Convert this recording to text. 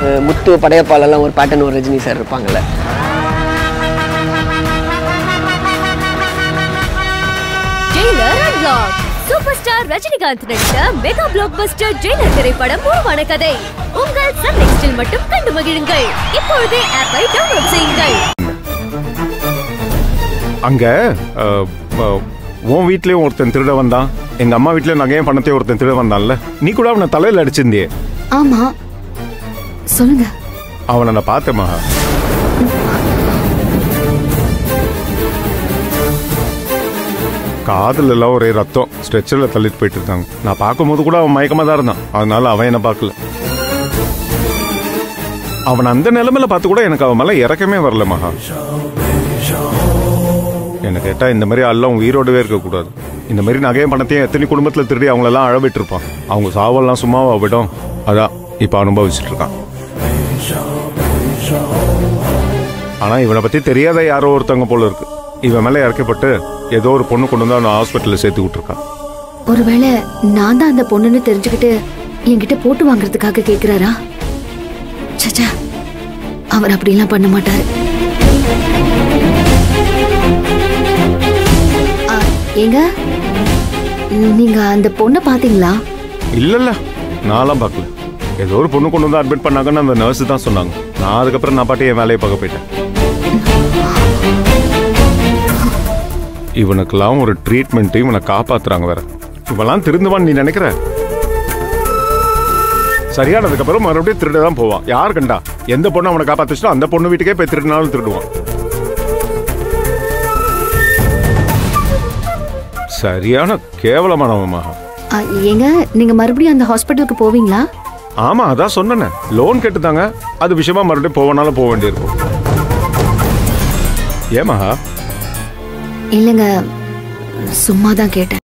அஹ் முத்து படையப்பாலெல்லாம் ஒரு பேட்டன் ஒரு ரஜினி சார் இருப்பாங்கல்ல Jailer unlock super star Rajinikanth நடித்த மெகா பிளாக் பஸ்டர் ஜெயிலர் திரைப்படம் உருவான கதை உங்கள் சன் நெக்ஸ்டில் மட்டும் கண்டு மகிழுங்கள் இப்பொழுதே ஆப்பை டவுன்லோட் செய்யுங்கள் அங்க அஹ், அஹ், உன் வீட்லயும் ஒருத்தன் திருட வந்தான் எங்க அம்மா வீட்லயும் நகையும் பணத்தையும் ஒருத்தன் திருட வந்தான்ல நீ கூட அவனை தலையில அடிச்சிருந்தியே ஆமா சொல்லுங்க அவனை நான் பார்த்தேன் மகா காதுல எல்லாம் ஒரே ரத்தம் ஸ்ட்ரெச்சர்ல தள்ளிட்டு போயிட்டு இருக்காங்க நான் பார்க்கும்போது கூட அவன் மயக்கமா தான் இருந்தான் அதனால அவன் என்ன பார்க்கல அவன் அந்த நிலைமையில பார்த்து கூட எனக்கு அவன் மேல இறக்கமே வரல மகா என்ன கேட்டா இந்த மாதிரி எல்லாம் உயிரோடவே இருக்கக்கூடாது இந்த மாதிரி நகையும் பணத்தையும் எத்தனை குடும்பத்துல திருடி அவங்களெல்லாம் அழவிட்டு இருப்பான் அவங்க சாவெல்லாம் சும்மாவா விடும் அதான் இப்ப அனுபவிச்சுட்டு இருக்கான் ஆனா இவனை பத்தி தெரியாத யாரோ ஒருத்தவங்க போல இருக்கு இவன் மேல இறக்கப்பட்டு ஏதோ ஒரு பொண்ணு கொண்டு வந்து அவனை ஹாஸ்பிட்டல்ல சேர்த்து விட்டுருக்கான் ஒருவேளை நான் தான் அந்த பொண்ணுன்னு தெரிஞ்சுக்கிட்டு என்கிட்ட போட்டு வாங்குறதுக்காக கேக்குறாரா சச்சா அவர் அப்படிலாம் பண்ண மாட்டாரு ஆ, ஏங்க நீங்க அந்த பொண்ணை பாத்தீங்களா இல்லல்ல நான்லாம் பார்க்கல ஏதோ ஒரு பொண்ணு கொண்டு வந்து அட்மிட் பண்ணாங்கன்னு அந்த நர்ஸ் தான் சொன்னாங்க நான் அதுக்கப்புறம் நான் பாட்டி என் வேலையை பார்க்க போயிட்டேன் இவனுக்கெல்லாம் ஒரு ட்ரீட்மெண்ட் இவனை காப்பாத்துறாங்க வேற இவெல்லாம் திருந்துவான்னு நீ நினைக்கிற சரியானதுக்கு அப்புறம் மறுபடியும் திருட தான் போவான் யார் கண்டா எந்த பொண்ணு அவனை காப்பாத்துச்சோ அந்த பொண்ணு வீட்டுக்கே போய் திருடினாலும் திருடுவான் சரியான கேவலமானவன் மகா ஆ, ஏங்க நீங்க மறுபடியும் அந்த ஹாஸ்பிட்டலுக்கு போவீங்களா ஆமா அதான் சொன்னேனே லோன் கேட்டுதாங்க அது விஷயமா மறுபடியும் போவனாலும் போக வேண்டியிருக்கும் ஏமாஹா இல்லைங்க சும்மா தான் கேட்டேன்